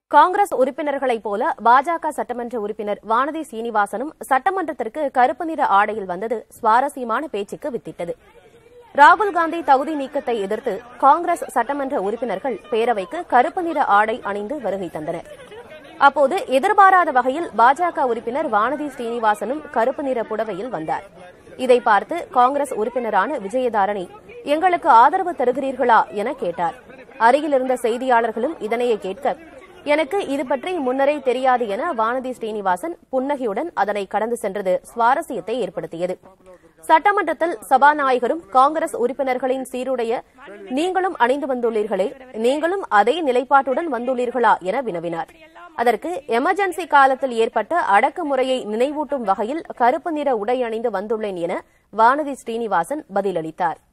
காங்கிரஸ் உறுப்பினர்களைப் போல பாஜக சட்டமன்ற உறுப்பினர் வானதி சீனிவாசனும் சட்டமன்றத்திற்கு கருப்பு நிற ஆடையில் வந்தது சுவாரஸ்யமான பேச்சுக்கு வித்திட்டது ராகுல் காந்தி தகுதி நீக்கத்தை எதிர்த்து காங்கிரஸ் சட்டமன்ற உறுப்பினர்கள் பேரவைக்கு கருப்பு நிற ஆடை அணிந்து வருகை தந்தனர் அப்போது எதிர்பாராத வகையில் பாஜக உறுப்பினர் வானதி ஸ்ரீனிவாசனும் கருப்பு நிற புடவையில் வந்தார் இதை பார்த்து காங்கிரஸ் உறுப்பினரான விஜயதாரணி எங்களுக்கு ஆதரவு தருகிறீர்களா என கேட்டார் அருகில் இருந்த செய்தியாளர்களும் இதனையே கேட்க எனக்கு இது பற்றி முன்னரே தெரியாது என வானதி ஸ்ரீனிவாசன் புன்னகையுடன் அதனை கடந்து சென்றது சுவாரஸ்யத்தை ஏற்படுத்தியது சட்டமன்றத்தில் சபாநாயகரும் காங்கிரஸ் உறுப்பினர்களின் சீருடைய நீங்களும் அணிந்து வந்துள்ளீர்களே நீங்களும் அதே நிலைப்பாட்டுடன் வந்துள்ளீர்களா என வினவினார் அதற்கு எமர்ஜென்சி காலத்தில் ஏற்பட்ட அடக்குமுறையை நினைவூட்டும் வகையில் கருப்பு நிற உடை அணிந்து வந்துள்ளேன் என வானதி ஸ்ரீனிவாசன் பதிலளித்தார்